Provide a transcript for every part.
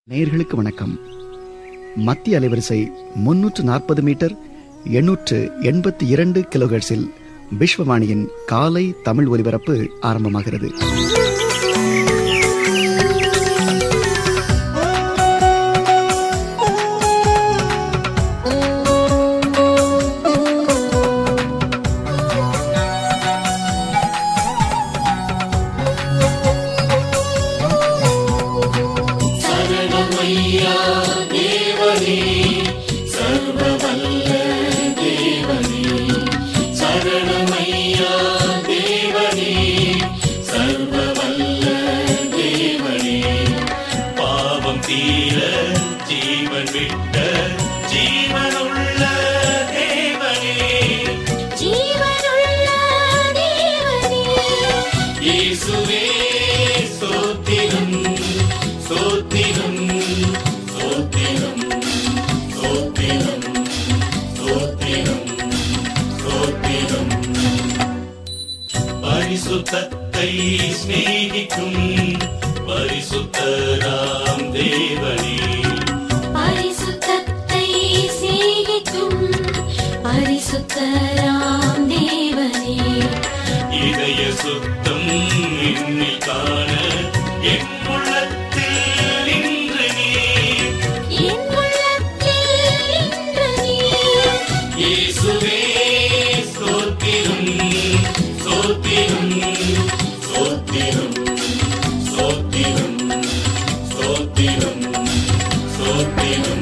நேயர்களுக்கு வணக்கம் மத்திய அலைவரிசை முன்னூற்று நாற்பது மீட்டர் எண்ணூற்று எண்பத்தி இரண்டு கிலோஹெர்ட்ஸில் விஸ்வவாணியின் காலை தமிழ் ஒலிபரப்பு ஆரம்பமாகிறது பாவம் தீர ஜீவன் விட்ட ஜீவனுள்ள தேவனே ஜீவனுள்ள தேவனே இயேசுவே ஸ்தோத்திரம் ஸ்தோத்திரம் ஸ்தோத்திரம் ஸ்தோத்திரம் ஸ்தோத்திரம் ஸ்தோத்திரம் பரிசுத்தத்தை சிநேகிக்கும் பரிசுத்தராம் தேவனே பரிசுத்தத்தை சிநேகிக்கும் பரிசுத்தராம் தேவனே இதய சுத்தம் என்னில் காண என் உள்ளத்தில் இன்று நீ என் உள்ளத்தில் இன்று நீர் இயேசுவே ஸ்தோத்திரம் ஸ்தோத்திரம் ஸ்தோத்திரம் ஸ்தோத்திரம் ஸ்தோத்திரம் ஸ்தோத்திரம்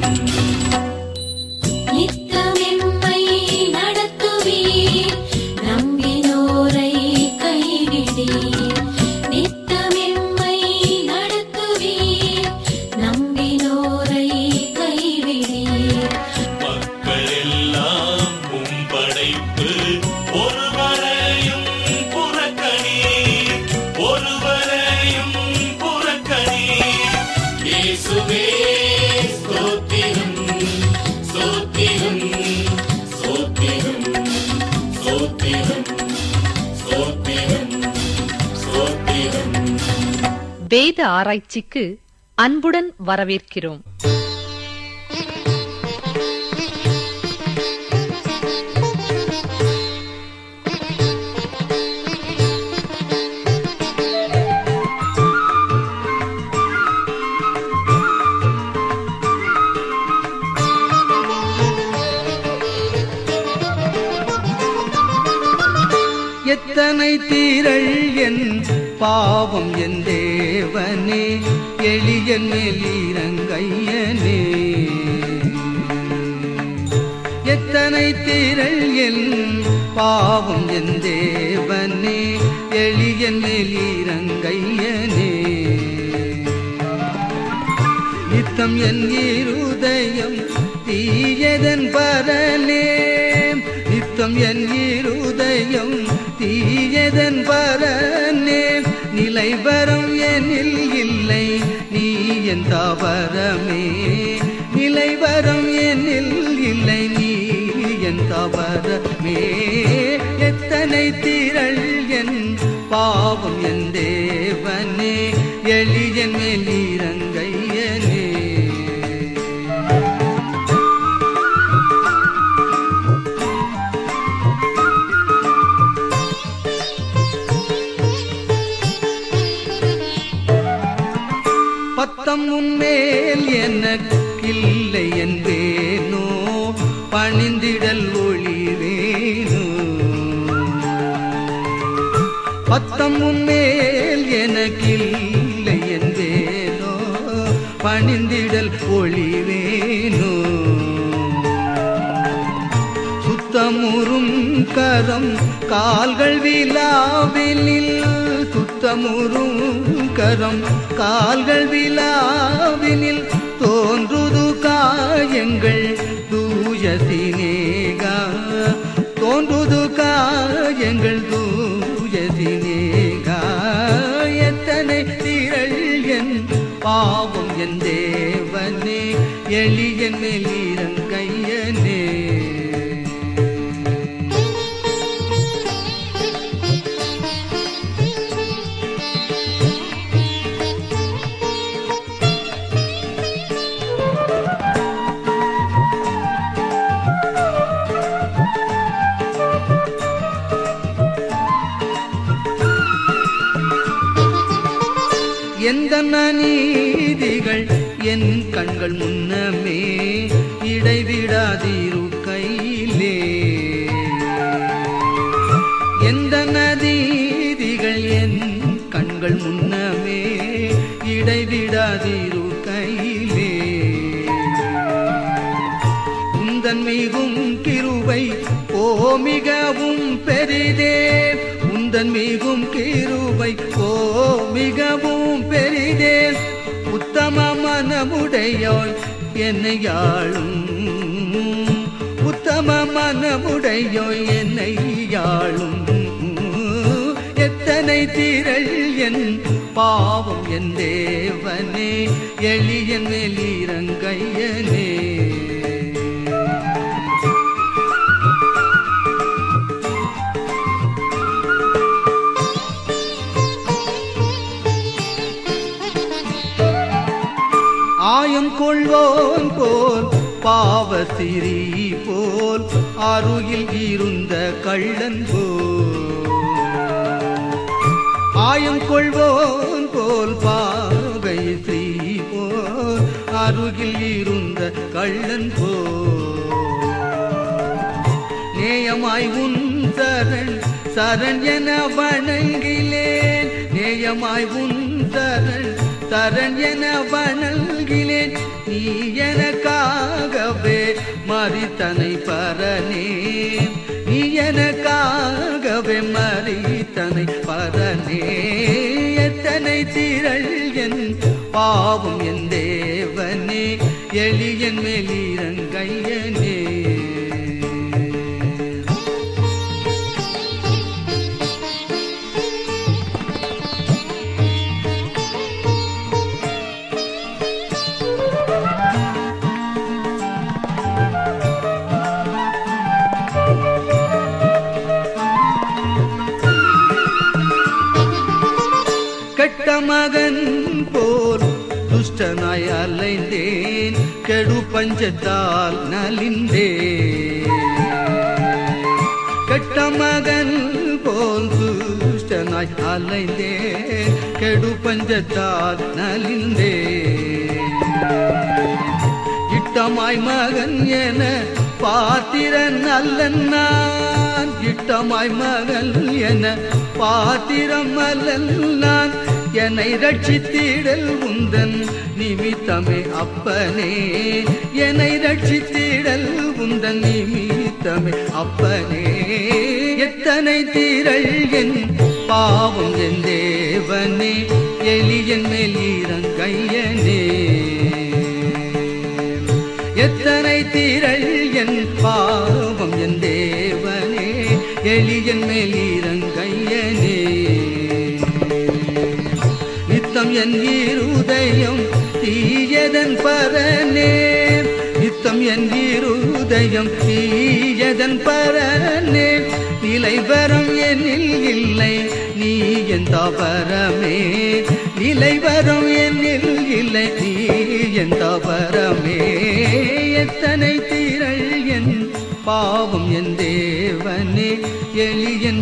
நித்தமெம்மை நடத்துவீர் நம்பினோரை கைவிடீர் நித்தமெம்மை நடத்துவீர் நம்பினோரை கைவிடீர் மக்கள் எல்லாம் உம் படைப்பு ஒருவரையும் புறக்கணி ஒருவரையும் புறக்கணி இயேசுவே ஸ்தோத்திரம் ஸ்தோத்திரம் ஸ்தோத்திரம் ஸ்தோத்திரம் ஸ்தோத்திரம் ஸ்தோத்திரம் வேத ஆராய்ச்சிக்கு அன்புடன் வரவேற்கிறோம் எத்தனை தீரள் என் பாவம் என் தேவனே எளியன் மேலிரங்கையனே எத்தனை தீரள் என் பாவம் என் தேவனே எளியன் மேலிரங்கையனே நித்தம் என் இருதயம் தீயதன் பரனே நித்தம் என் இருதயம் தீயதன் பரனே நிலைவரம் எனில் இல்லை நீ என் தாவரமே நிலைவரம் எனில் இல்லை நீ என் தாவரமே எத்தனை திரள் என் பாவம் என் தேவனே எளியன் மேலிரங்கையனே பத்தம் உன்மேல் எனக்கில்லை என்பேனோ பணிந்திடல் ஒளிவேனோ பத்தம் உன்மேல் எனக்கில்லை என்பேனோ பணிந்திடல் ஒளிவேனோ சுத்தமுறும் கரம் கால்கள் விழாவினில் சுத்தமுறும் கரம் கால்கள் விழாவினில் தோன்றுது காயங்கள் தூய சினேகா தோன்றுது காயங்கள் தூய சினேகா எத்தனை திரள் என் பாவம் என் தேவனே எளியன் மேலிரங்கையனே என் கண்கள் முன்னமே இடைவிடாதிரு கையிலே எந்த நதீதிகள் என் கண்கள் முன்னமே இடைவிடாதிரு கையிலே உந்தன் மிகும் கிருபை ஓ மிகவும் பெரிதே உந்தன் மிகும் கிருபை ஓ மிகவும் பெரிதே உத்தம மனமுடையோய் என்னை யாழும் உத்தம மனமுடையோய் என்னை யாழும் எத்தனை திரள் என் பாவம் என் தேவனே எளியன் மேலிரங்கையனே ஆயம் கொள்வோன் போல் பாவசிரி போல் அருகில் இருந்த கள்ளன் போல் ஆயம் கொள்வோன் போல் பாவை ஸ்ரீ போல் அருகில் இருந்த கள்ளன் போல் நேயமாய் உன் சரண் சரண் என வணங்கிலேன் நேயமாய் உன் சரண் சரண் என வணங்கிலேன் நீ எனக்காகவே மறித்தனை பரனே நீ எனக்காகவே மறித்தனை பரனே எத்தனை திரள் என் பாவம் என் தேவனே எளியன் மேலிரங்கையனே கெட்ட மகன் போல் துஷ்டனாய் அலைந்தேன் கெடு பஞ்சத்தால் நலிந்தேன் கெட்ட மகன் போல் துஷ்டனாய் அலைந்தேன் கெடு பஞ்சத்தால் நலிந்தேன் இட்டமாய் மகன் என பாத்திரன் அல்லன் நான் இட்டமாய் மகன் என பாத்திரம் அல்லன் நான் என்னை ரட்சித்திடல் உந்தன் நிமித்தமே அப்பனே என்னை ரட்சித்திடல் உந்தன் நிமித்தமே அப்பனே எத்தனை திரள் என் பாவம் என் தேவனே எளியன் மேலிரங்கையனே எத்தனை திரள் என் பாவம் என் தேவனே எளியன் மேலிரங்கையனே நித்தம் என் இருதயம் தீயதன் பரனே நித்தம் என் இருதயம் தீயதன் பரனே நிலை வரம் என்னில் இல்லை நீ என் தாபரமே நிலை வரம் என்னில் இல்லை நீ என் தாபரமே எத்தனை திரள் என் பாவம் என் தேவனே எளியன்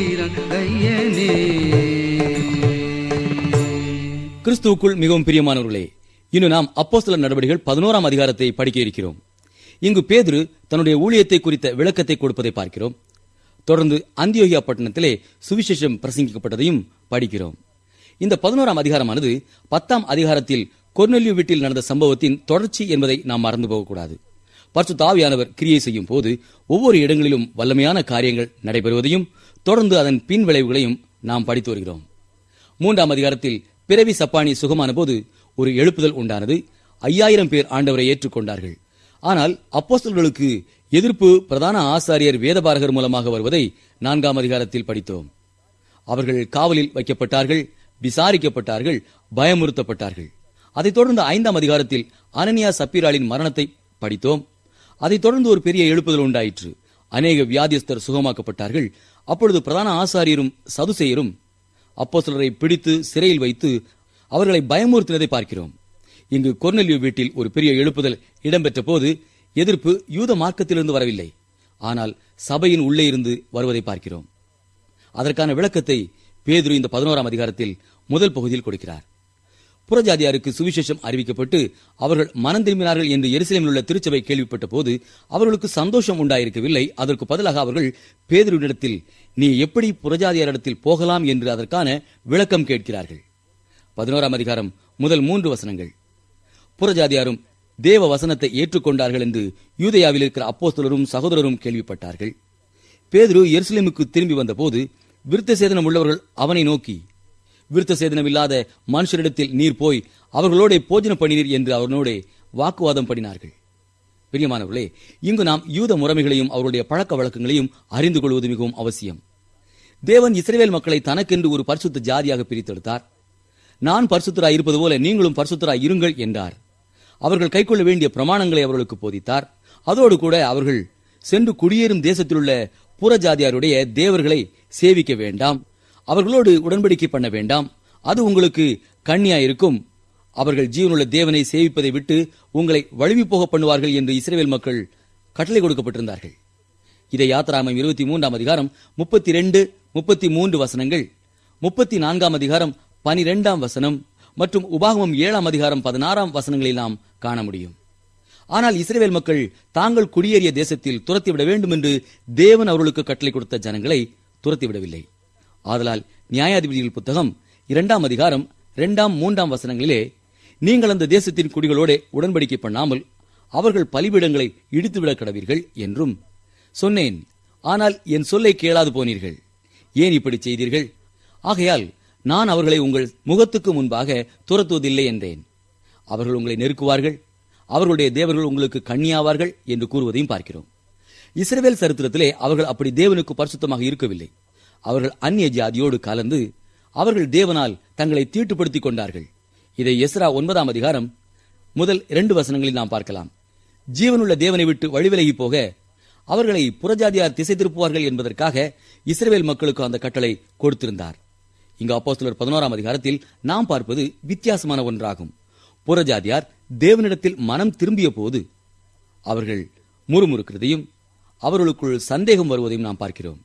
மேலிரங்கையனே கிறிஸ்துவுக்குள் மிகவும் பிரியமானவர்களே இன்று நாம் அப்போஸ்தலர் நடவடிக்கைகள் பதினோராம் அதிகாரத்தை படிக்க இருக்கிறோம் இங்கு பேதுரு தன்னுடைய ஊழியத்தை குறித்த விளக்கத்தை கொடுப்பதை பார்க்கிறோம் தொடர்ந்து அந்தியோகியா பட்டணத்திலே சுவிசேஷம் பிரசங்கிக்கப்பட்டதையும் படிக்கிறோம் இந்த பதினோராம் அதிகாரமானது பத்தாம் அதிகாரத்தில் கொர்னெலியு வீட்டில் நடந்த சம்பவத்தின் தொடர்ச்சி என்பதை நாம் மறந்து போகக்கூடாது பரிசுத்த ஆவியானவர் கிரியை செய்யும் போது ஒவ்வொரு இடங்களிலும் வல்லமையான காரியங்கள் நடைபெறுவதையும் தொடர்ந்து அதன் பின் விளைவுகளையும் நாம் படித்து வருகிறோம் மூன்றாம் அதிகாரத்தில் பிறவி சப்பானி சுகமான போது ஒரு எழுப்புதல் உண்டானது ஐயாயிரம் பேர் ஆண்டவரை ஏற்றுக்கொண்டார்கள் ஆனால் அப்போஸ்தலர்களுக்கு எதிர்ப்பு பிரதான ஆசாரியர் வேதபாரகர் மூலமாக வருவதை நான்காம் அதிகாரத்தில் படித்தோம் அவர்கள் காவலில் வைக்கப்பட்டார்கள் விசாரிக்கப்பட்டார்கள் பயமுறுத்தப்பட்டார்கள் அதைத் தொடர்ந்து ஐந்தாம் அதிகாரத்தில் அனனியா சப்பீராளின் மரணத்தை படித்தோம் அதைத் தொடர்ந்து ஒரு பெரிய எழுப்புதல் உண்டாயிற்று அநேக வியாதியஸ்தர் சுகமாக்கப்பட்டார்கள் அப்பொழுது பிரதான ஆசாரியரும் சதுசேயரும் அப்போஸ்தலரை பிடித்து சிறையில் வைத்து அவர்களை பயமுறுத்தினதை பார்க்கிறோம் இங்கு கொர்னெலியு வீட்டில் ஒரு பெரிய எழுப்புதல் இடம்பெற்ற போது எதிர்ப்பு யூத மார்க்கத்திலிருந்து வரவில்லை ஆனால் சபையின் உள்ளே இருந்து வருவதை பார்க்கிறோம் அதற்கான விளக்கத்தை பேதுரு இந்த பதினோராம் அதிகாரத்தில் முதல் பகுதியில் கொடுக்கிறார் புறஜாதியாருக்கு சுவிசேஷம் அறிவிக்கப்பட்டு அவர்கள் மனம் திரும்பினார்கள் என்று எருசலேமில் உள்ள திருச்சபை கேள்விப்பட்ட போது அவர்களுக்கு சந்தோஷம் உண்டாயிருக்கவில்லை அதற்கு பதிலாக அவர்கள் பேதுருவினிடத்தில் நீ எப்படி புறஜாதியாரிடத்தில் போகலாம் என்று அதற்கான விளக்கம் கேட்கிறார்கள் பதினோராம் அதிகாரம் முதல் மூன்று வசனங்கள் புறஜாதியாரும் தேவ வசனத்தை ஏற்றுக்கொண்டார்கள் என்று யூதேயாவில் இருக்கிற அப்போஸ்தலரும் சகோதரரும் கேள்விப்பட்டார்கள் பேதுரு எருசலேமுக்கு திரும்பி வந்தபோது விருத்த சேதனம் உள்ளவர்கள் அவனை நோக்கி விருத்த சேதனம் இல்லாத மனுஷரிடத்தில் நீர் போய் அவர்களோட போஜன பண்ணினீர் என்று அவனோட வாக்குவாதம் பண்ணினார்கள் பிரியமானவர்களே இங்கு நாம் யூத முறைமைகளையும் அவருடைய பழக்க வழக்கங்களையும் அறிந்து கொள்வது மிகவும் அவசியம் தேவன் இஸ்ரவேல் மக்களை தனக்கென்று ஒரு பரிசுத்த ஜாதியாக பிரித்தெடுத்தார் நான் பரிசுத்தராய் இருப்பது போல நீங்களும் பரிசுத்தராய் இருங்கள் என்றார் அவர்கள் கைக்கொள்ள வேண்டிய பிரமாணங்களை அவர்களுக்கு போதித்தார் அதோடு கூட அவர்கள் சென்று குடியேறும் தேசத்திலுள்ள புறஜாதியாருடைய தேவர்களை சேவிக்க வேண்டாம் அவர்களோடு உடன்படிக்கை பண்ண வேண்டாம் அது உங்களுக்கு கண்ணியாயிருக்கும் அவர்கள் ஜீவனுள்ள தேவனை சேவிப்பதை விட்டு உங்களை வழுவி போக பண்ணுவார்கள் என்று இஸ்ரேல் மக்கள் கட்டளை கொடுக்கப்பட்டிருந்தார்கள் இதை யாத்திராமம் இருபத்தி மூன்றாம் அதிகாரம் முப்பத்தி ரெண்டு முப்பத்தி மூன்று வசனங்கள் முப்பத்தி நான்காம் அதிகாரம் பனிரெண்டாம் வசனம் மற்றும் உபாகமம் ஏழாம் அதிகாரம் பதினாறாம் வசனங்களில் நாம் காண முடியும் ஆனால் இஸ்ரேல் மக்கள் தாங்கள் குடியேறிய தேசத்தில் துரத்திவிட வேண்டும் என்று தேவன் அவர்களுக்கு கட்டளை கொடுத்த ஜனங்களை துரத்திவிடவில்லை ஆதலால் நியாயாதிபதிகள் புத்தகம் இரண்டாம் அதிகாரம் இரண்டாம் மூன்றாம் வசனங்களிலே நீங்கள் அந்த தேசத்தின் குடிகளோட உடன்படிக்கை பண்ணாமல் அவர்கள் பலிபீடங்களை இடித்துவிடக் கடவீர்கள் என்றும் சொன்னேன் ஆனால் என் சொல்லை கேளாது போனீர்கள் ஏன் இப்படி செய்தீர்கள் ஆகையால் நான் அவர்களை உங்கள் முகத்துக்கு முன்பாக துரத்துவதில்லை என்றேன் அவர்கள் உங்களை நெருக்குவார்கள் அவர்களுடைய தேவர்கள் உங்களுக்கு கண்ணியாவார்கள் என்று கூறுவதையும் பார்க்கிறோம் இஸ்ரவேல் சரித்திரத்திலே அவர்கள் அப்படி தேவனுக்கு பரிசுத்தமாக இருக்கவில்லை அவர்கள் அந்நிய ஜாதியோடு கலந்து அவர்கள் தேவனால் தங்களை தீட்டுப்படுத்திக் கொண்டார்கள் இதை எஸ்ரா ஒன்பதாம் அதிகாரம் முதல் இரண்டு வசனங்களில் நாம் பார்க்கலாம் ஜீவனுள்ள தேவனை விட்டு வழிவிலகி போக அவர்களை புறஜாதியார் திசை திருப்புவார்கள் என்பதற்காக இஸ்ரவேல் மக்களுக்கு அந்த கட்டளை கொடுத்திருந்தார் இங்கு அப்போஸ்தலர் பதினோராம் அதிகாரத்தில் நாம் பார்ப்பது வித்தியாசமான ஒன்றாகும் புறஜாதியார் தேவனிடத்தில் மனம் திரும்பிய போது அவர்கள் முறுமுறுக்கிறதையும் அவர்களுக்குள் சந்தேகம் வருவதையும் நாம் பார்க்கிறோம்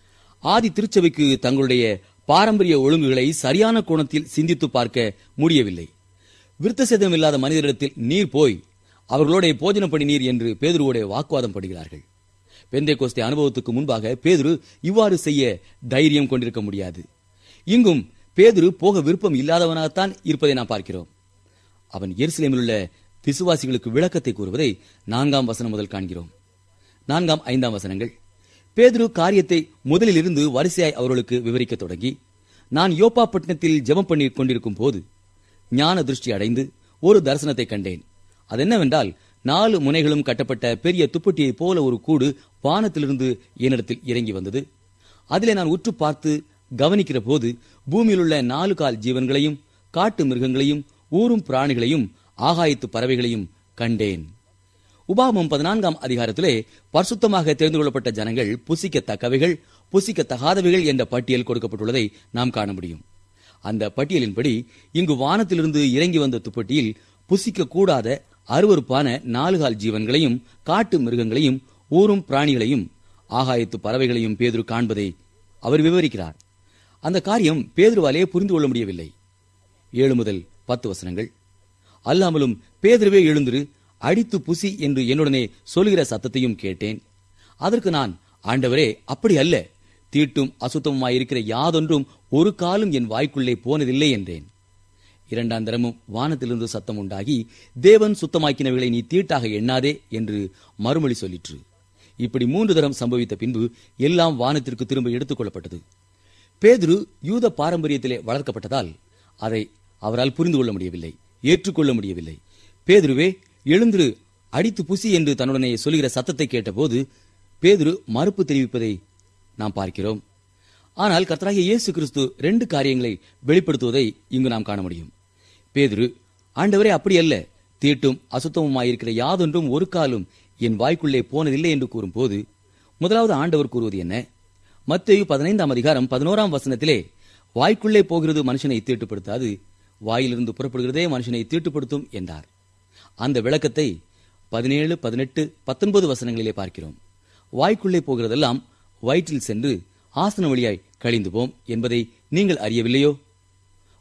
ஆதி திருச்சபைக்கு தங்களுடைய பாரம்பரிய ஒழுங்குகளை சரியான கோணத்தில் சிந்தித்து பார்க்க முடியவில்லை விருத்த சேதம் இல்லாத மனிதரிடத்தில் நீர் போய் அவர்களோட போஜனம் பண்ணி நீர் என்று பேதுருவோட வாக்குவாதம் படுகிறார்கள் பெந்தை கோஸ்தே அனுபவத்துக்கு முன்பாக பேதுரு இவ்வாறு செய்ய தைரியம் கொண்டிருக்க முடியாது இங்கும் பேதுரு போக விருப்பம் இல்லாதவனாகத்தான் இருப்பதை நாம் பார்க்கிறோம் அவன் எருசலேமில் உள்ள விசுவாசிகளுக்கு விளக்கத்தை கூறுவதை நான்காம் வசனம் முதல் காண்கிறோம் நான்காம் ஐந்தாம் வசனங்கள் பேதுரு காரியத்தை முதலிலிருந்து வரிசையாய் அவர்களுக்கு விவரிக்கத் தொடங்கி நான் யோப்பா பட்டணத்தில் ஜெபம் பண்ணி கொண்டிருக்கும் போது ஞான திருஷ்டி அடைந்து ஒரு தரிசனத்தை கண்டேன் அதென்னவென்றால் நாலு முனைகளும் கட்டப்பட்ட பெரிய துப்பட்டியைப் போல ஒரு கூடு வானத்திலிருந்து என்னிடத்தில் இறங்கி வந்தது அதிலே நான் உற்று பார்த்து கவனிக்கிற போது பூமியில் உள்ள நாலு கால் ஜீவன்களையும் காட்டு மிருகங்களையும் ஊரும் பிராணிகளையும் ஆகாயத்து பறவைகளையும் கண்டேன் உபாகமம் பதினான்காம் அதிகாரத்திலே பரிசுத்தமாக தெரிந்து கொள்ளப்பட்ட ஜனங்கள் புசிக்கத்தக்கவைகள் புசிக்கத்தகாதவைகள் என்ற பட்டியல் கொடுக்கப்பட்டுள்ளதை நாம் காண முடியும் அந்த பட்டியலின்படி இங்கு வானத்திலிருந்து இறங்கி வந்த துப்பட்டியில் புசிக்க கூடாத அருவருப்பான நாலுகால் ஜீவன்களையும் காட்டு மிருகங்களையும் ஊரும் பிராணிகளையும் ஆகாயத்து பறவைகளையும் பேதுரு காண்பதை அவர் விவரிக்கிறார் அந்த காரியம் பேதுருவாலே புரிந்து கொள்ள முடியவில்லை ஏழு முதல் பத்து வசனங்கள் அல்லாமலும் பேதுருவே எழுந்திரு அடித்து புசி என்று என்னுடனே சொல்லுகிற சத்தத்தையும் கேட்டேன் அதற்கு நான் ஆண்டவரே அப்படி அல்ல தீட்டும் அசுத்தமுமாயிருக்கிற யாதொன்றும் ஒரு காலும் என் வாய்க்குள்ளே போனதில்லை என்றேன் இரண்டாம் தரமும் வானத்திலிருந்து சத்தம் உண்டாகி தேவன் சுத்தமாக்கினவைகளை நீ தீட்டாக எண்ணாதே என்று மறுமொழி சொல்லிற்று இப்படி மூன்று தரம் சம்பவித்த பின்பு எல்லாம் வானத்திற்கு திரும்ப எடுத்துக் கொள்ளப்பட்டது பேதுரு யூத பாரம்பரியத்திலே வளர்க்கப்பட்டதால் அதை அவரால் புரிந்து கொள்ள முடியவில்லை ஏற்றுக்கொள்ள முடியவில்லை பேதுருவே எழுந்திரு அடித்து புசி என்று தன்னுடனே சொல்லுகிற சத்தத்தை கேட்டபோது பேதுரு மறுப்பு தெரிவிப்பதை நாம் பார்க்கிறோம் ஆனால் கர்த்தராகிய இயேசு கிறிஸ்து ரெண்டு காரியங்களை வெளிப்படுத்துவதை இங்கு நாம் காண முடியும் பேதுரு ஆண்டவரே அப்படி அல்ல தீட்டும் அசுத்தமுமாயிருக்கிற யாதொன்றும் ஒரு காலும் என் வாய்க்குள்ளே போனதில்லை என்று கூறும்போது முதலாவது ஆண்டவர் கூறுவது என்ன மத்தேயு பதினைந்தாம் அதிகாரம் பதினோராம் வசனத்திலே வாய்க்குள்ளே போகிறது மனுஷனை தீட்டுப்படுத்தாது வாயிலிருந்து புறப்படுகிறதே மனுஷனை தீட்டுப்படுத்தும் என்றார் அந்த விளக்கத்தை பதினேழு பதினெட்டு பத்தொன்பது வசனங்களிலே பார்க்கிறோம் வாய்க்குள்ளே போகிறதெல்லாம் வயிற்றில் சென்று ஆசன வழியாய் கழிந்து போம் என்பதை நீங்கள் அறியவில்லையோ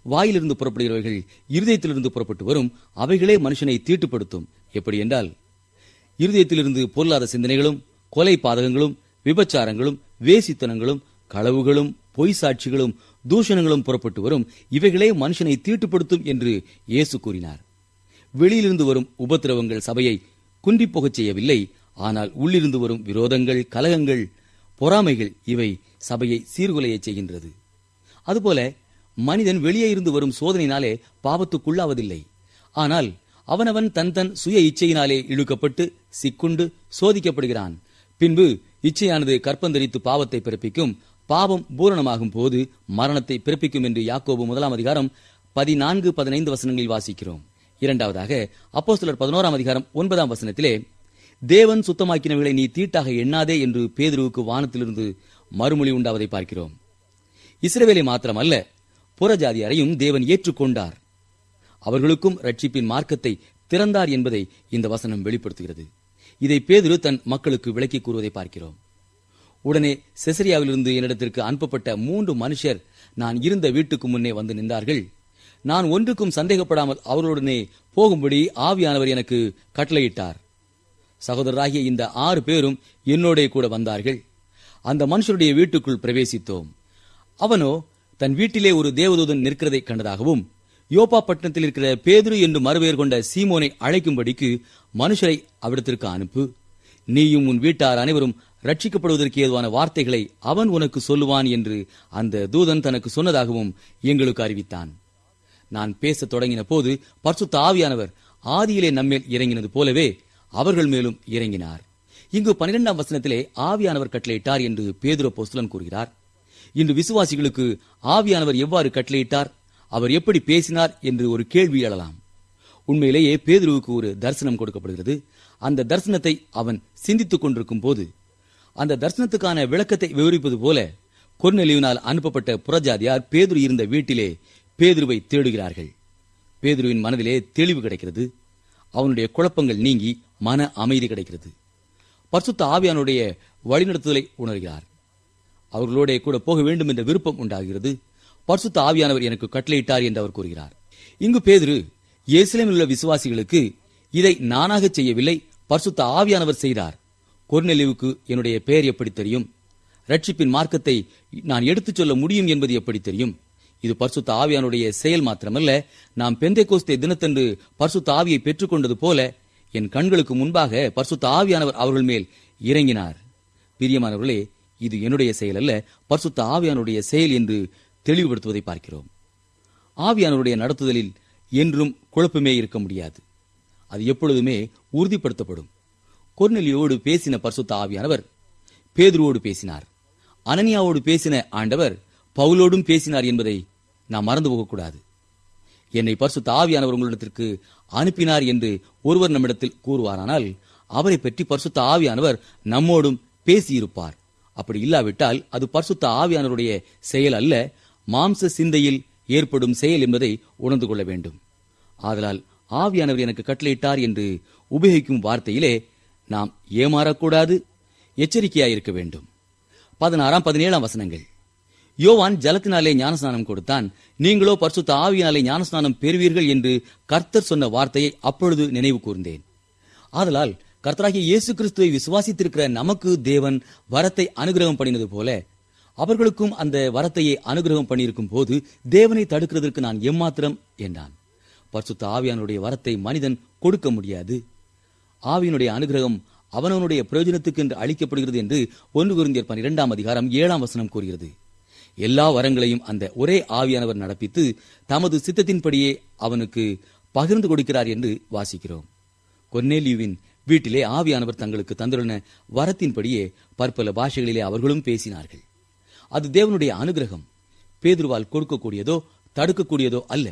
வாயிலிருந்து புறப்படுகிறவைகள் இருதயத்திலிருந்து புறப்பட்டு வரும் அவைகளே மனுஷனை தீட்டுப்படுத்தும் எப்படி என்றால் இருதயத்திலிருந்து பொருளாத சிந்தனைகளும் கொலை பாதகங்களும் விபச்சாரங்களும் வேசித்தனங்களும் களவுகளும் பொய் சாட்சிகளும் தூஷணங்களும் புறப்பட்டு வரும் இவைகளே மனுஷனை தீட்டுப்படுத்தும் என்று இயேசு கூறினார் வெளியிலிருந்து வரும் உபத்திரவங்கள் சபையை குன்றிப் போகச் செய்யவில்லை ஆனால் உள்ளிருந்து வரும் விரோதங்கள் கலகங்கள் பொறாமைகள் இவை சபையை சீர்குலையச் செய்கின்றது அதுபோல மனிதன் வெளியே இருந்து வரும் சோதனையினாலே பாவத்துக்குள்ளாவதில்லை ஆனால் அவனவன் தன் தன் சுய இச்சையினாலே இழுக்கப்பட்டு சிக்குண்டு சோதிக்கப்படுகிறான் பின்பு இச்சையானது கற்பந்தரித்து பாவத்தை பிறப்பிக்கும் பாவம் பூரணமாகும் போது மரணத்தை பிறப்பிக்கும் என்று யாக்கோபு முதலாம் அதிகாரம் பதினான்கு பதினைந்து வசனங்களில் வாசிக்கிறோம் இரண்டாவதாக அப்போஸ்தலர் பதினோராம் அதிகாரம் ஒன்பதாம் வசனத்திலே தேவன் சுத்தமாக்கினவைகளை நீ தீட்டாக எண்ணாதே என்று பேதுருவுக்கு வானத்திலிருந்து மறுமொழி உண்டாவதை பார்க்கிறோம் இஸ்ரவேலை மாத்திரமல்ல புறஜாதியாரையும் தேவன் ஏற்றுக்கொண்டார் அவர்களுக்கும் ரட்சிப்பின் மார்க்கத்தை திறந்தார் என்பதை இந்த வசனம் வெளிப்படுத்துகிறது இதை பேதுரு தன் மக்களுக்கு விளக்கி கூறுவதை பார்க்கிறோம் உடனே செசரியாவிலிருந்து என்னிடத்திற்கு அனுப்பப்பட்ட மூன்று மனுஷர் நான் இருந்த வீட்டுக்கு முன்னே வந்து நின்றார்கள் நான் ஒன்றுக்கும் சந்தேகப்படாமல் அவர்களுடனே போகும்படி ஆவியானவர் எனக்கு கட்டளையிட்டார் சகோதரராகிய இந்த ஆறு பேரும் என்னோடே கூட வந்தார்கள் அந்த மனுஷருடைய வீட்டுக்குள் பிரவேசித்தோம் அவனோ தன் வீட்டிலே ஒரு தேவதூதன் நிற்கிறதை கண்டதாகவும் யோப்பா பட்டணத்தில் இருக்கிற பேதுரு என்று மறுபெயர் கொண்ட சீமோனை அழைக்கும்படிக்கு மனுஷரை அவிடத்திற்கு அனுப்பு நீயும் உன் வீட்டார் அனைவரும் ரட்சிக்கப்படுவதற்கு ஏதுவான வார்த்தைகளை அவன் உனக்கு சொல்லுவான் என்று அந்த தூதன் தனக்கு சொன்னதாகவும் எங்களுக்கு அறிவித்தான் நான் பேசத் தொடங்கின போது பரிசுத்த ஆவியானவர் ஆதியிலே நம்மேல் இறங்கினது போலவே அவர்கள் மேலும் இறங்கினார் இங்கு பனிரெண்டாம் வசனத்திலே ஆவியானவர் கட்டளையிட்டார் என்று பேதுரு அப்போஸ்தலன் கூறுகிறார் இன்று விசுவாசிகளுக்கு ஆவியானவர் எவ்வாறு கட்டளையிட்டார் அவர் எப்படி பேசினார் என்று ஒரு கேள்வி எழலாம் உண்மையிலேயே பேதுருவுக்கு ஒரு தரிசனம் கொடுக்கப்படுகிறது அந்த தரிசனத்தை அவன் சிந்தித்துக் கொண்டிருக்கும் போது அந்த தரிசனத்துக்கான விளக்கத்தை விவரிப்பது போல கொர்நெலியுனால் அனுப்பப்பட்ட புறஜாதியார் பேதுரு இருந்த வீட்டிலே பேதுருவை தேடுகிறார்கள் பேதுருவின் மனதிலே தெளிவு கிடைக்கிறது அவனுடைய குழப்பங்கள் நீங்கி மன அமைதி கிடைக்கிறது பரிசுத்த ஆவியானுடைய வழிநடத்துதலை உணர்கிறார் அவர்களோட கூட போக வேண்டும் என்ற விருப்பம் உண்டாகிறது பரிசுத்த ஆவியானவர் எனக்கு கட்டளையிட்டார் என்று அவர் கூறுகிறார் இங்கு பேதுரு எருசலேமில் உள்ள விசுவாசிகளுக்கு இதை நானாக செய்யவில்லை பரிசுத்த ஆவியானவர் செய்தார் கொர்நெலிவுக்கு என்னுடைய பெயர் எப்படி தெரியும் ரட்சிப்பின் மார்க்கத்தை நான் எடுத்துச் சொல்ல முடியும் என்பது எப்படி தெரியும் இது பரிசுத்த ஆவியானுடைய செயல் மாத்திரமல்ல நாம் பெந்தை கோஸ்தே தினத்தன்று பரிசுத்த ஆவியை பெற்றுக்கொண்டது போல என் கண்களுக்கு முன்பாக பரிசுத்த ஆவியானவர் அவர்கள் மேல் இறங்கினார் பிரியமானவர்களே இது என்னுடைய செயல் அல்ல பரிசுத்த ஆவியானுடைய செயல் என்று தெளிவுபடுத்துவதை பார்க்கிறோம் ஆவியானவருடைய நடத்துதலில் என்றும் குழப்பமே இருக்க முடியாது அது எப்பொழுதுமே உறுதிப்படுத்தப்படும் கொர்நெலியோடு பேசின பரிசுத்த ஆவியானவர் பேதுருவோடு பேசினார் அனனியாவோடு பேசின ஆண்டவர் பவுலோடும் பேசினார் என்பதை நாம் மறந்து போகக்கூடாது என்னை பரிசுத்த ஆவியானவர் உங்களிடத்திற்கு அனுப்பினார் என்று ஒருவர் நம்மிடத்தில் கூறுவாரானால் அவரை பற்றி பரிசுத்த ஆவியானவர் நம்மோடும் பேசியிருப்பார் அப்படி இல்லாவிட்டால் அது பரிசுத்த ஆவியானவருடைய செயல் அல்ல மாம்ச சிந்தையில் ஏற்படும் செயல் என்பதை உணர்ந்து கொள்ள வேண்டும் ஆதலால் ஆவியானவர் எனக்கு கட்டளையிட்டார் என்று உபயோகிக்கும் வார்த்தையிலே நாம் ஏமாறக்கூடாது எச்சரிக்கையாயிருக்க வேண்டும் பதினாறாம் பதினேழாம் வசனங்கள் யோவான் ஜலத்தினாலே ஞானஸ்நானம் கொடுத்தான் நீங்களோ பரிசுத்த ஆவியினாலே ஞானஸ்நானம் பெறுவீர்கள் என்று கர்த்தர் சொன்ன வார்த்தையை அப்பொழுது நினைவு கூர்ந்தேன் ஆதலால் கர்த்தராகிய இயேசு கிறிஸ்துவை விசுவாசித்திருக்கிற நமக்கு தேவன் வரத்தை அனுகிரகம் பண்ணினது போல அவர்களுக்கும் அந்த வரத்தையே அனுகிரகம் பண்ணியிருக்கும் போது தேவனை தடுக்கிறதற்கு நான் எம்மாத்திரம் என்றான் பரிசுத்த ஆவியானுடைய வரத்தை மனிதன் கொடுக்க முடியாது ஆவியினுடைய அனுகிரகம் அவனவனுடைய பிரயோஜனத்துக்கு என்று அளிக்கப்படுகிறது என்று ஒன்று குருந்தியர் பன்னிரெண்டாம் அதிகாரம் ஏழாம் வசனம் கூறுகிறது எல்லா வரங்களையும் அந்த ஒரே ஆவியானவர் நடப்பித்து தமது சித்தத்தின்படியே அவனுக்கு பகிர்ந்து கொடுக்கிறார் என்று வாசிக்கிறோம் கொன்னேலியுவின் வீட்டிலே ஆவியானவர் தங்களுக்கு தந்துள்ள வரத்தின்படியே பற்பல பாஷைகளிலே அவர்களும் பேசினார்கள் அது தேவனுடைய அனுகிரகம் பேதுருவால் கொடுக்கக்கூடியதோ தடுக்கக்கூடியதோ அல்ல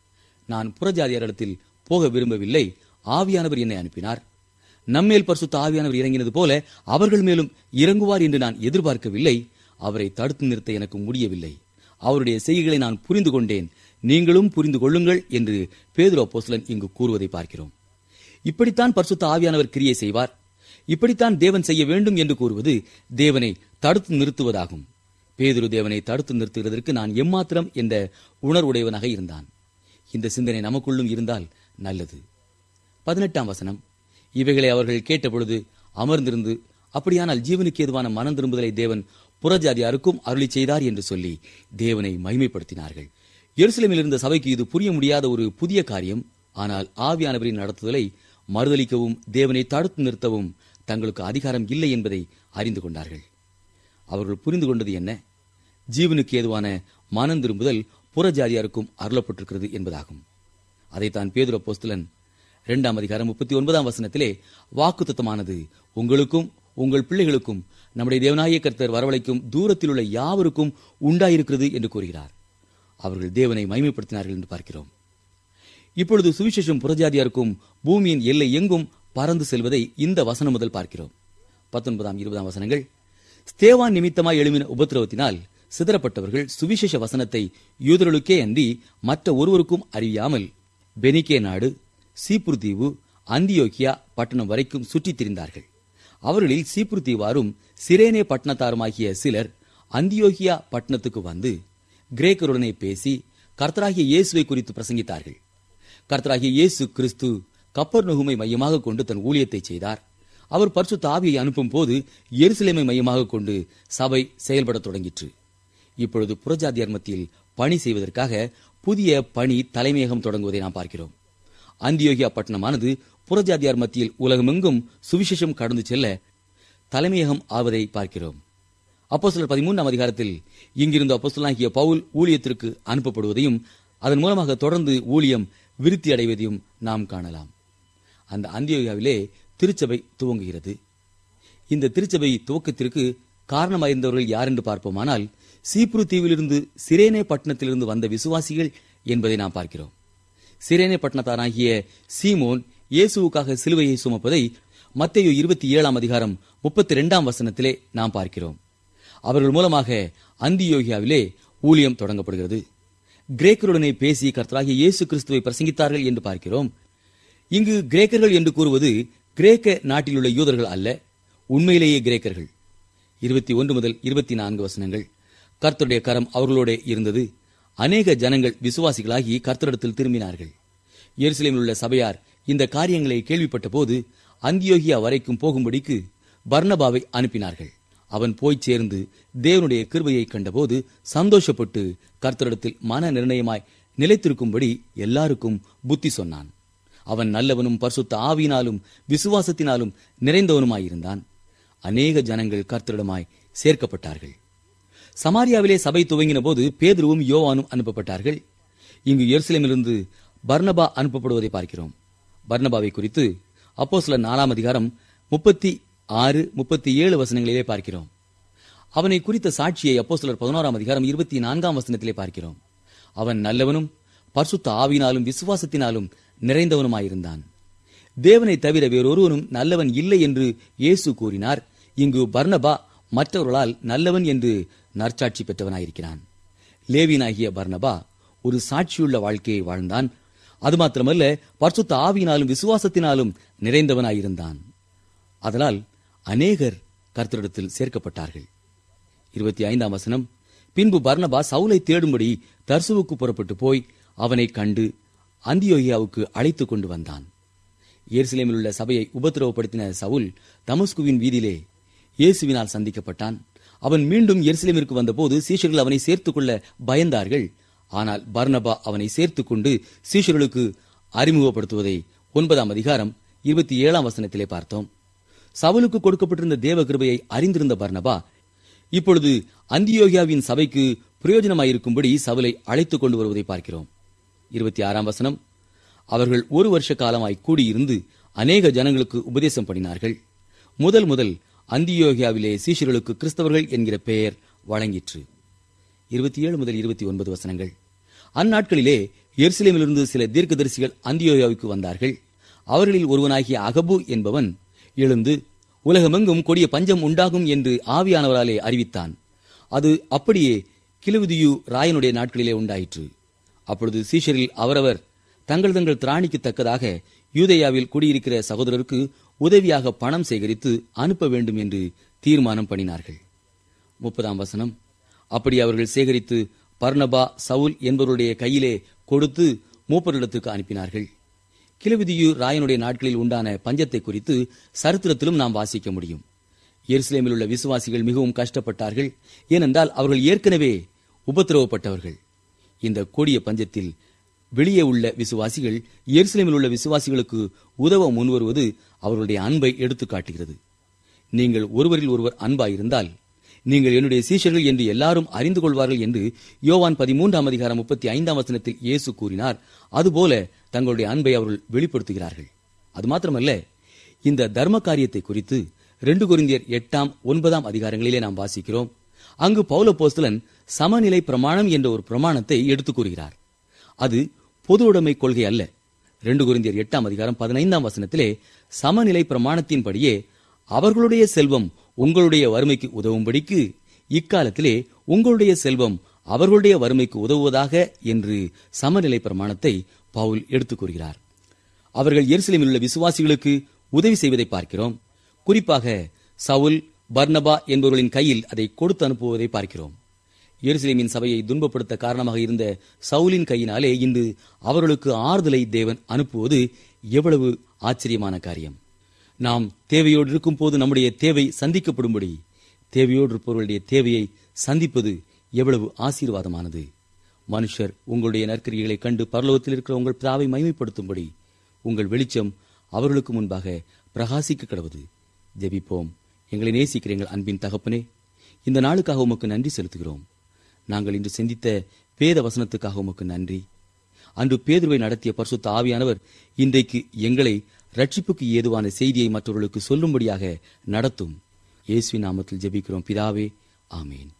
நான் புறஜாதியாரிடத்தில் போக விரும்பவில்லை ஆவியானவர் என்னை அனுப்பினார் நம்மேல் பரிசுத்த ஆவியானவர் இறங்கினது போல அவர்கள் மேலும் இறங்குவார் என்று நான் எதிர்பார்க்கவில்லை அவரை தடுத்து நிறுத்த எனக்கு முடியவில்லை அவருடைய செய்கைகளை நான் புரிந்து கொண்டேன் நீங்களும் புரிந்து கொள்ளுங்கள் என்று பேதுரு அப்போஸ்தலன் இங்கு கூறுவதை பார்க்கிறோம் இப்படித்தான் பரிசுத்த ஆவியானவர் கிரியை செய்வார் இப்படித்தான் தேவன் செய்ய வேண்டும் என்று கூறுவது தேவனை தடுத்து நிறுத்துவதாகும் பேதுரு தேவனை தடுத்து நிறுத்துகிறதற்கு நான் எம்மாத்திரம் என்ற உணர்வுடையவனாக இருந்தான் இந்த சிந்தனை நமக்குள்ளும் இருந்தால் நல்லது பதினெட்டாம் வசனம் இவைகளை அவர்கள் கேட்டபொழுது அமர்ந்திருந்து அப்படியானால் ஜீவனுக்கு ஏதுவான மனம் திரும்புதலை தேவன் புறஜாதியாருக்கும் அருளி செய்தார் என்று சொல்லி தேவனை மகிமைப்படுத்தினார்கள் எருசலேமில் இருந்த சபைக்கு இது புரிய முடியாத ஒரு புதிய காரியம் ஆனால் ஆவியானவரின் நடத்துதலை மறுதளிக்கவும் தேவனை தடுத்து நிறுத்தவும் தங்களுக்கு அதிகாரம் இல்லை என்பதை அறிந்து கொண்டார்கள் அவர்கள் புரிந்து கொண்டது என்ன ஜீவனுக்கு ஏதுவான மனம் திரும்புதல் புறஜாதியாருக்கும் அருளப்பட்டிருக்கிறது என்பதாகும் அதைத்தான் பேதுர போஸ்தலன் இரண்டாம் அதிகாரம் முப்பத்தி ஒன்பதாம் வசனத்திலே வாக்குத்தத்தமானது உங்களுக்கும் உங்கள் பிள்ளைகளுக்கும் நம்முடைய தேவனாய கர்த்தர் வரவழைக்கும் தூரத்தில் உள்ள யாவருக்கும் உண்டாயிருக்கிறது என்று கூறுகிறார் அவர்கள் தேவனை மகிமைப்படுத்தினார்கள் என்று பார்க்கிறோம் இப்பொழுது சுவிசேஷம் புறஜாதியாருக்கும் பூமியின் எல்லை எங்கும் பறந்து செல்வதை இந்த வசனம் முதல் பார்க்கிறோம் பத்தொன்பதாம் இருபதாம் வசனங்கள் ஸ்தேவான் நிமித்தமாய் எழுமின உபத்திரவத்தினால் சிதறப்பட்டவர்கள் சுவிசேஷ வசனத்தை யூதர்களுக்கே அன்றி மற்ற ஒருவருக்கும் அறியாமல் பெனிகே நாடு சீப்புரு தீவு அந்தியோக்கியா பட்டணம் வரைக்கும் சுற்றித் திரிந்தார்கள் அவர்களில் சீப்புரு தீவாரும் சிரேனே பட்டணத்தாருமாகிய சிலர் அந்தியோகியா பட்டணத்துக்கு வந்து கிரேக்கருடனே பேசி கர்த்தராகிய இயேசுவை குறித்து பிரசங்கித்தார்கள் கர்த்தராகிய இயேசு கிறிஸ்து கப்பர் நுகுமை மையமாக கொண்டு தன் ஊழியத்தை செய்தார் அவர் பரிசுத்த ஆவியை அனுப்பும் போது எருசலேமை மையமாக கொண்டு சபை செயல்படத் தொடங்கிற்று இப்பொழுது புறஜாதியார் மத்தியில் பணி செய்வதற்காக புதிய பணி தலைமையகம் தொடங்குவதை நாம் பார்க்கிறோம் அந்தியோகியா பட்டணமானது புறஜாதியார் மத்தியில் உலகமெங்கும் சுவிசேஷம் கடந்து செல்ல தலைமையகம் ஆவதை பார்க்கிறோம் அப்போ சிலர் பதிமூன்றாம் அதிகாரத்தில் இங்கிருந்து அப்போஸ்தலனாகிய பவுல் ஊழியத்திற்கு அனுப்பப்படுவதையும் அதன் மூலமாக தொடர்ந்து ஊழியம் விருத்தி அடைவதையும் நாம் காணலாம் அந்த அந்தியோகியாவிலே திருச்சபை துவங்குகிறது இந்த திருச்சபை துவக்கத்திற்கு காரணமாயிருந்தவர்கள் யார் என்று பார்ப்போமானால் சீப்ரு தீவிலிருந்து சிரேனே பட்டணத்திலிருந்து வந்த விசுவாசிகள் என்பதை நாம் பார்க்கிறோம் சிரேனே பட்டணத்தாராகிய சீமோன் இயேசுவுக்காக சிலுவையை சுமப்பதை மத்தேயு இருபத்தி ஏழாம் அதிகாரம் முப்பத்தி இரண்டாம் வசனத்திலே நாம் பார்க்கிறோம் அவர்கள் மூலமாக அந்தியோகியாவிலே ஊழியம் தொடங்கப்படுகிறது கிரேக்கருடனே பேசி கர்த்தராகிய இயேசு கிறிஸ்துவை பிரசங்கித்தார்கள் என்று பார்க்கிறோம் இங்கு கிரேக்கர்கள் என்று கூறுவது கிரேக்க நாட்டிலுள்ள யூதர்கள் அல்ல உண்மையிலேயே கிரேக்கர்கள் இருபத்தி ஒன்று முதல் இருபத்தி நான்கு வசனங்கள் கர்த்தருடைய கரம் அவர்களோட இருந்தது அநேக ஜனங்கள் விசுவாசிகளாகி கர்த்தரிடத்தில் திரும்பினார்கள் எருசலேமில் உள்ள சபையார் இந்த காரியங்களை கேள்விப்பட்ட போது அந்தியோகியா வரைக்கும் போகும்படிக்கு பர்னபாவை அனுப்பினார்கள் அவன் போய் சேர்ந்து தேவனுடைய கிருபையை கண்டபோது சந்தோஷப்பட்டு கர்த்தரிடத்தில் மன நிர்ணயமாய் நிலைத்திருக்கும்படி எல்லாருக்கும் புத்தி சொன்னான் அவன் நல்லவனும் பரிசுத்த ஆவியினாலும் விசுவாசத்தினாலும் நிறைந்தவனுமாயிருந்தான் அநேக ஜனங்கள் கர்த்தரிடமாய் சேர்க்கப்பட்டார்கள் சமாரியாவிலே சபை துவங்கின போது பேதுருவும் யோவானும் அனுப்பப்பட்டார்கள் இங்கு எருசலேமிலிருந்து பர்னபா அனுப்பப்படுவதை பார்க்கிறோம் பர்னபாவை குறித்து அப்போ சில நாலாம் அதிகாரம் முப்பத்தி ஆறு முப்பத்தி ஏழு வசனங்களிலே பார்க்கிறோம் அவனை குறித்த சாட்சியை அப்போ சிலர் பதினோராம் அதிகாரம் இருபத்தி நான்காம் வசனத்திலே பார்க்கிறோம் அவன் நல்லவனும் பரிசுத்த ஆவினாலும் விசுவாசத்தினாலும் நிறைந்தவனுமாயிருந்தான் தேவனை தவிர வேறொருவனும் நல்லவன் இல்லை என்று இயேசு கூறினார் இங்கு பர்னபா மற்றவர்களால் நல்லவன் என்று நற்சாட்சி பெற்றவனாயிருக்கிறான் லேவியனாகிய பர்னபா ஒரு சாட்சியுள்ள வாழ்க்கையை வாழ்ந்தான் அது மாத்திரமல்ல பரிசுத்த ஆவியினாலும் விசுவாசத்தினாலும் நிறைந்தவனாயிருந்தான் அதனால் அநேகர் கர்த்தரிடத்தில் சேர்க்கப்பட்டார்கள் இருபத்தி ஐந்தாம் வசனம் பின்பு பர்னபா சவுலை தேடும்படி தர்சுவுக்கு புறப்பட்டு போய் அவனை கண்டு அந்தியோகியாவுக்கு அழைத்துக் கொண்டு வந்தான் எருசலேமில் உள்ள சபையை உபத்திரவப்படுத்தின சவுல் தமஸ்குவின் வீதியிலே இயேசுவினால் சந்திக்கப்பட்டான் அவன் மீண்டும் எருசலேமிற்கு வந்தபோது சீஷர்கள் அவனை சேர்த்துக் கொள்ள பயந்தார்கள் ஆனால் பர்னபா அவனை சேர்த்துக் கொண்டு சீஷர்களுக்கு அறிமுகப்படுத்துவதை ஒன்பதாம் அதிகாரம் இருபத்தி ஏழாம் வசனத்திலே பார்த்தோம் சவுலுக்கு கொடுக்கப்பட்டிருந்த தேவ கிருபையை அறிந்திருந்த பர்னபா இப்பொழுது அந்தியோகியாவின் சபைக்கு பிரயோஜனமாயிருக்கும்படி சவுலை அழைத்துக் கொண்டு வருவதை பார்க்கிறோம் இருபத்தி ஆறாம் வசனம் அவர்கள் ஒரு வருஷ காலமாய் கூடியிருந்து அநேக ஜனங்களுக்கு உபதேசம் பண்ணினார்கள் முதல் முதல் அந்தியோகியாவிலே சீஷர்களுக்கு கிறிஸ்தவர்கள் என்கிற பெயர் வழங்கிற்று இருபத்தி ஏழு முதல் இருபத்தி ஒன்பது வசனங்கள் அந்நாட்களிலே எருசலேமிலிருந்து சில தீர்க்கதரிசிகள் அந்தியோகியாவுக்கு வந்தார்கள் அவர்களில் ஒருவனாகிய அகபு என்பவன் எழுந்து உலகமெங்கும் கொடிய பஞ்சம் உண்டாகும் என்று ஆவியானவராலே அறிவித்தான் அது அப்படியே கிலுவிதியு ராயனுடைய நாட்களிலே உண்டாயிற்று அப்பொழுது சீஷரில் அவரவர் தங்கள் தங்கள் திராணிக்கு தக்கதாக யூதேயாவில் குடியிருக்கிற சகோதரருக்கு உதவியாக பணம் சேகரித்து அனுப்ப வேண்டும் என்று தீர்மானம் பண்ணினார்கள் முப்பதாம் வசனம் அப்படி அவர்கள் சேகரித்து பர்னபா சவுல் என்பவருடைய கையிலே கொடுத்து மூப்பரிடத்துக்கு அனுப்பினார்கள் கிழவிதியூர் ராயனுடைய நாட்களில் உண்டான பஞ்சத்தை குறித்து சரித்திரத்திலும் நாம் வாசிக்க முடியும் எருசலேமில் உள்ள விசுவாசிகள் மிகவும் கஷ்டப்பட்டார்கள் ஏனென்றால் அவர்கள் ஏற்கனவே உபத்திரவப்பட்டவர்கள் இந்த கொடிய பஞ்சத்தில் வெளியே உள்ள விசுவாசிகள் எருசலேமில் உள்ள விசுவாசிகளுக்கு உதவ முன்வருவது அவர்களுடைய அன்பை எடுத்துக் காட்டுகிறது நீங்கள் ஒருவரில் ஒருவர் அன்பாயிருந்தால் நீங்கள் என்னுடைய சீஷர்கள் என்று எல்லாரும் அறிந்து கொள்வார்கள் என்று யோவான் பதிமூன்றாம் அதிகாரம் முப்பத்தி ஐந்தாம் வசனத்தில் இயேசு கூறினார் அதுபோல தங்களுடைய அன்பை அவர்கள் வெளிப்படுத்துகிறார்கள் அது மாத்திரமல்ல இந்த தர்ம காரியத்தை குறித்து ரெண்டு கொரிந்தியர் எட்டாம் ஒன்பதாம் அதிகாரங்களிலே நாம் வாசிக்கிறோம் அங்கு பௌல போஸ்தலன் சமநிலை பிரமாணம் என்ற ஒரு பிரமாணத்தை எடுத்துக் கூறுகிறார் அது பொது உடைமை கொள்கை அல்ல ரெண்டு குறிந்தியர் எட்டாம் அதிகாரம் பதினைந்தாம் வசனத்திலே சமநிலை பிரமாணத்தின்படியே அவர்களுடைய செல்வம் உங்களுடைய வறுமைக்கு உதவும்படிக்கு இக்காலத்திலே உங்களுடைய செல்வம் அவர்களுடைய வறுமைக்கு உதவுவதாக என்று சமநிலை பிரமாணத்தை பவுல் எடுத்துக் கூறுகிறார் அவர்கள் எருசலேமில் உள்ள விசுவாசிகளுக்கு உதவி செய்வதை பார்க்கிறோம் குறிப்பாக சவுல் பர்னபா என்பவர்களின் கையில் அதை கொடுத்து அனுப்புவதை பார்க்கிறோம் எருசலேமின் சபையை துன்பப்படுத்த காரணமாக இருந்த சவுலின் கையினாலே இன்று அவர்களுக்கு ஆறுதலை தேவன் அனுப்புவது எவ்வளவு ஆச்சரியமான காரியம் நாம் தேவையோடு இருக்கும் போது நம்முடைய தேவை சந்திக்கப்படும்படி தேவையோடு இருப்பவர்களுடைய தேவையை சந்திப்பது எவ்வளவு ஆசீர்வாதமானது மனுஷர் உங்களுடைய நற்கரிகளை கண்டு பரலோகத்தில் இருக்கிற உங்கள் பிதாவை மகிமைப்படுத்தும்படி உங்கள் வெளிச்சம் அவர்களுக்கு முன்பாக பிரகாசிக்க கடவுது ஜெபிப்போம் எங்களை நேசிக்கிற எங்கள் அன்பின் தகப்பனே இந்த நாளுக்காக உமக்கு நன்றி செலுத்துகிறோம் நாங்கள் இன்று சிந்தித்த வேத வசனத்துக்காக உமக்கு நன்றி அன்று பேதுருவை நடத்திய பரிசுத்த ஆவியானவர் இன்றைக்கு எங்களை ரட்சிப்புக்கு ஏதுவான செய்தியை மற்றவர்களுக்கு சொல்லும்படியாக நடத்தும் இயேசுவின் நாமத்தில் ஜெபிக்கிறோம் பிதாவே ஆமேன்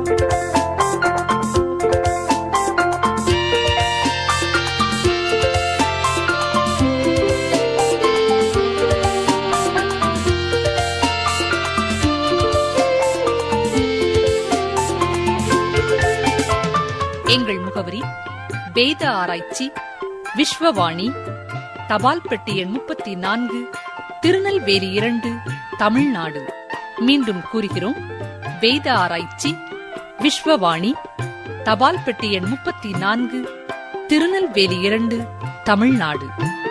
எங்கள் முகவரி வேத ஆராய்ச்சி விஸ்வவாணி தபால் பெட்டி எண் முப்பத்தி நான்கு திருநெல்வேலி இரண்டு தமிழ்நாடு மீண்டும் கூறுகிறோம் வேத ஆராய்ச்சி விஸ்வவாணி தபால் பெட்டி எண் முப்பத்தி நான்கு திருநெல்வேலி இரண்டு தமிழ்நாடு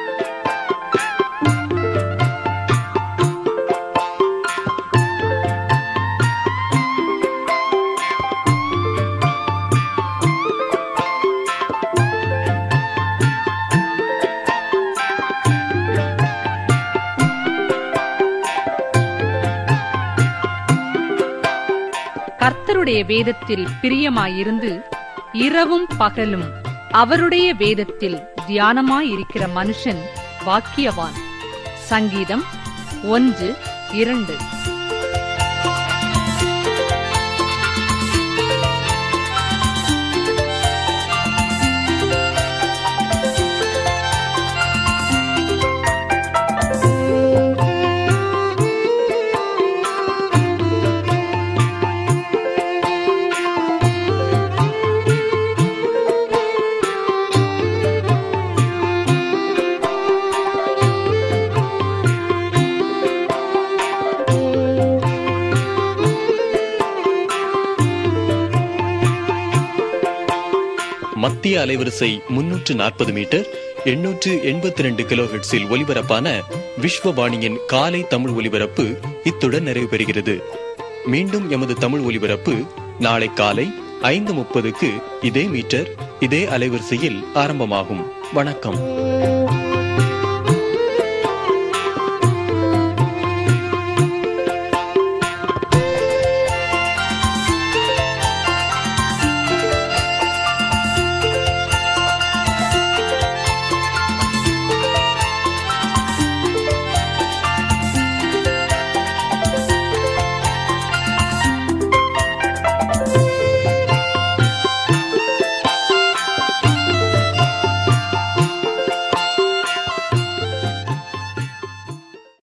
கர்த்தருடைய வேதத்தில் பிரியமாயிருந்து இரவும் பகலும் அவருடைய வேதத்தில் தியானமாயிருக்கிற மனுஷன் பாக்கியவான் சங்கீதம் ஒன்று இரண்டு மத்திய அலைவரிசை முன்னூற்று நாற்பது மீட்டர் எண்ணூற்று எண்பத்தி ரெண்டு கிலோஹெட்ஸில் ஒலிபரப்பான விஸ்வவாணியின் காலை தமிழ் ஒலிபரப்பு இத்துடன் நிறைவு பெறுகிறது மீண்டும் எமது தமிழ் ஒலிபரப்பு நாளை காலை ஐந்து முப்பதுக்கு இதே மீட்டர் இதே அலைவரிசையில் ஆரம்பமாகும் வணக்கம்